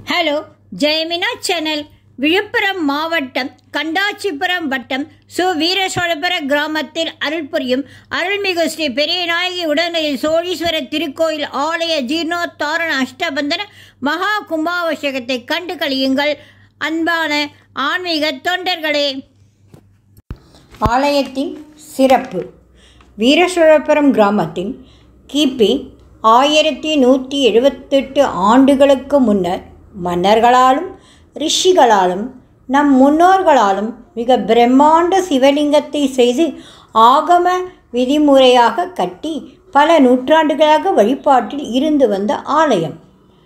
hello ஜெயமினா channel Villupuram மாவட்டம் கண்டாச்சிபுரம் வட்டம் சு வீரசோழபுர கிராமத்தில் அருள் புரியும் அருள்மிகு ஸ்ரீ பெரியநாயகி உடனடி சோழீஸ்வர திருக்கோயில் ஆலய ஜீர்ணோத்தாரண அஷ்டபந்தன மகா கும்பாபிஷேகத்தை கண்டு கழியுங்கள் அன்பான ஆன்மீக தொண்டர்களே ஆலயத்தின் சிறப்பு வீரசோழபுரம் கிராமத்தில் கிபி ஆயிரத்தி நூற்றி எழுபத்தெட்டு ஆண்டுகளுக்கு முன்னர் மன்னர்களாலும் ரிஷிகளாலும் நம் முன்னோர்களாலும் மிக பிரம்மாண்ட சிவலிங்கத்தை செய்து ஆகம விதிமுறையாக கட்டி பல நூற்றாண்டுகளாக வழிபாட்டில் இருந்து வந்த ஆலயம்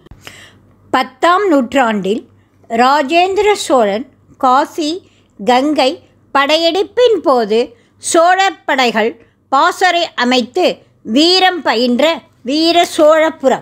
பத்தாம் நூற்றாண்டில் ராஜேந்திர சோழன் காசி கங்கை படையெடுப்பின் போது சோழர் படைகள் பாசறை அமைத்து வீரம் பயின்ற வீர சோழபுரம்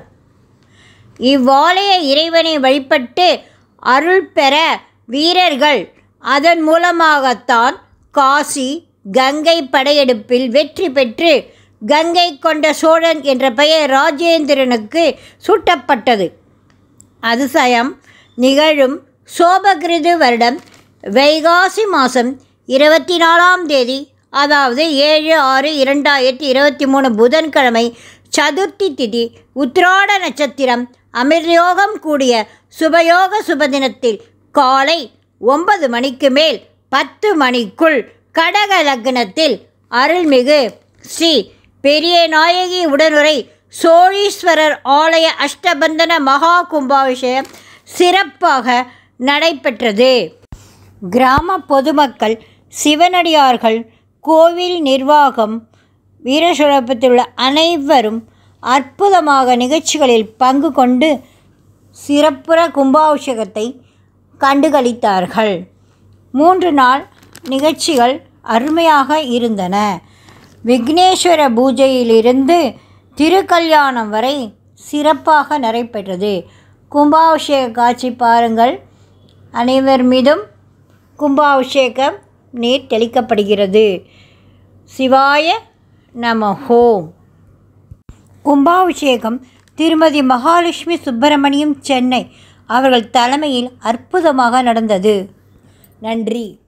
இவ்வாலய இறைவனை வழிபட்டு அருள் பெற வீரர்கள் அதன் மூலமாகத்தான் காசி கங்கை படையெடுப்பில் வெற்றி பெற்று கங்கை கொண்ட சோழன் என்ற பெயர் ராஜேந்திரனுக்கு சூட்டப்பட்டது அதிசயம் நிகழும் சோபகிருது வருடம் வைகாசி மாதம் இருபத்தி நாலாம் தேதி அதாவது ஏழு ஆறு இரண்டாயிரத்தி இருபத்தி மூணு புதன்கிழமை சதுர்த்தி திதி உத்திராட நட்சத்திரம் அமிர்தயோகம் கூடிய சுபயோக சுபதினத்தில் காலை ஒன்பது மணிக்கு மேல் பத்து மணிக்குள் கடக லக்னத்தில் அருள்மிகு ஸ்ரீ பெரிய நாயகி உடனுரை சோழீஸ்வரர் ஆலய அஷ்டபந்தன மகா கும்பாபிஷேகம் சிறப்பாக நடைபெற்றது கிராம பொதுமக்கள் சிவனடியார்கள் கோவில் நிர்வாகம் வீரசோழபத்தில் உள்ள அனைவரும் அற்புதமாக நிகழ்ச்சிகளில் பங்கு கொண்டு சிறப்புற கும்பாபிஷேகத்தை கண்டுகளித்தார்கள் மூன்று நாள் நிகழ்ச்சிகள் அருமையாக இருந்தன விக்னேஸ்வர பூஜையிலிருந்து திருக்கல்யாணம் வரை சிறப்பாக நடைபெற்றது கும்பாபிஷேக காட்சி பாருங்கள் அனைவர் மீதும் கும்பாபிஷேகம் நீர் தெளிக்கப்படுகிறது சிவாய நம ஹோம் கும்பாபிஷேகம் திருமதி மகாலட்சுமி சுப்பிரமணியம் சென்னை அவர்கள் தலைமையில் அற்புதமாக நடந்தது நன்றி